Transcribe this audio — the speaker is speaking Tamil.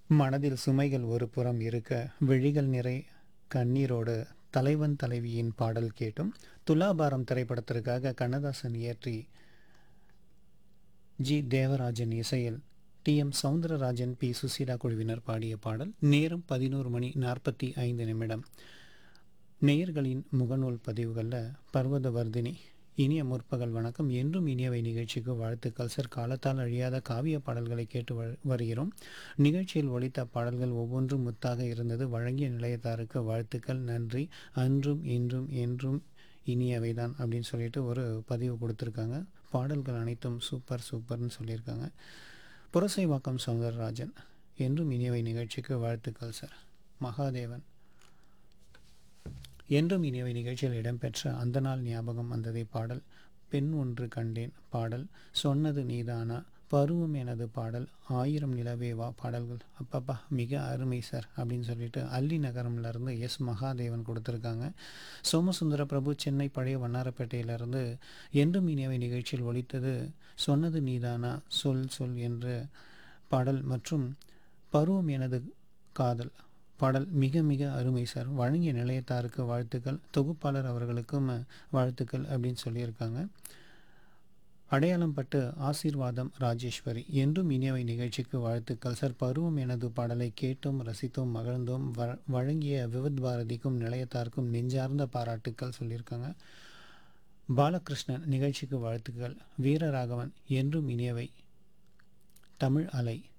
மனதில் சுமைகள் ஒரு புறம் இருக்க விழிகள் நிறை கண்ணீரோடு தலைவன் தலைவியின் பாடல் கேட்டும் துலாபாரம் திரைப்படத்திற்காக கண்ணதாசன் இயற்றி ஜி தேவராஜன் இசையில் T M Soundararajan P Susheela குழுவினர் பாடிய பாடல் நேரம் பதினோரு மணி நாற்பத்தி ஐந்து நிமிடம் நேயர்களின் முகநூல் பதிவுகளில் பர்வதவர்தினி இனிய முற்பகல் வணக்கம் என்றும் இனியவை நிகழ்ச்சிக்கு வாழ்த்துக்கள் சார் காலத்தால் அழியாத காவிய பாடல்களை கேட்டு வ- வருகிறோம் நிகழ்ச்சியில் ஒலித்த பாடல்கள் ஒவ்வொன்றும் முத்தாக இருந்தது வழங்கிய நிலையத்தாருக்கு வாழ்த்துக்கள் நன்றி அன்றும் இன்றும் என்றும் இனியவைதான் அப்படின்னு சொல்லிட்டு ஒரு பதிவு கொடுத்துருக்காங்க பாடல்கள் அனைத்தும் சூப்பர் சூப்பர்னு சொல்லியிருக்காங்க புரசைவாக்கம் சௌந்தரராஜன் என்றும் இனியவை நிகழ்ச்சிக்கு வாழ்த்துக்கள் சார் மகாதேவன் என்றும் இனியவை நிகழ்ச்சியில் இடம்பெற்ற அந்த நாள் ஞாபகம் வந்ததை பாடல் பெண் ஒன்று கண்டேன் பாடல் சொன்னது நீதானா பருவம் எனது பாடல் ஆயிரம் நிலவே வா பாடல்கள் அப்பப்பா மிக அருமை சார் அப்படின்னு சொல்லிட்டு அல்லி நகரம்ல இருந்து எஸ் மகாதேவன் கொடுத்துருக்காங்க சோமசுந்தர பிரபு சென்னை பழைய வண்ணாரப்பேட்டையிலிருந்து என்றும் இனியவை நிகழ்ச்சியில் ஒலித்தது சொன்னது நீதானா சொல் சொல் என்ற பாடல் மற்றும் பருவம் எனது காதல் பாடல் மிக மிக அருமை சார் வழங்கிய நிலையத்தாருக்கு வாழ்த்துக்கள் தொகுப்பாளர் அவர்களுக்கும் வாழ்த்துக்கள் அப்படின்னு சொல்லியிருக்காங்க அடையாளம் பட்டு ஆசீர்வாதம் ராஜேஸ்வரி என்றும் இனியவை நிகழ்ச்சிக்கு வாழ்த்துக்கள் சார் பருவம் எனது பாடலை கேட்டோம் ரசித்தோம் மகிழ்ந்தோம் வ- வழங்கிய விவித் பாரதிக்கும் நிலையத்தாருக்கும் நெஞ்சார்ந்த பாராட்டுக்கள் சொல்லியிருக்காங்க பாலகிருஷ்ணன் நிகழ்ச்சிக்கு வாழ்த்துக்கள் வீரராகவன் என்றும் இனியவை தமிழ் அலை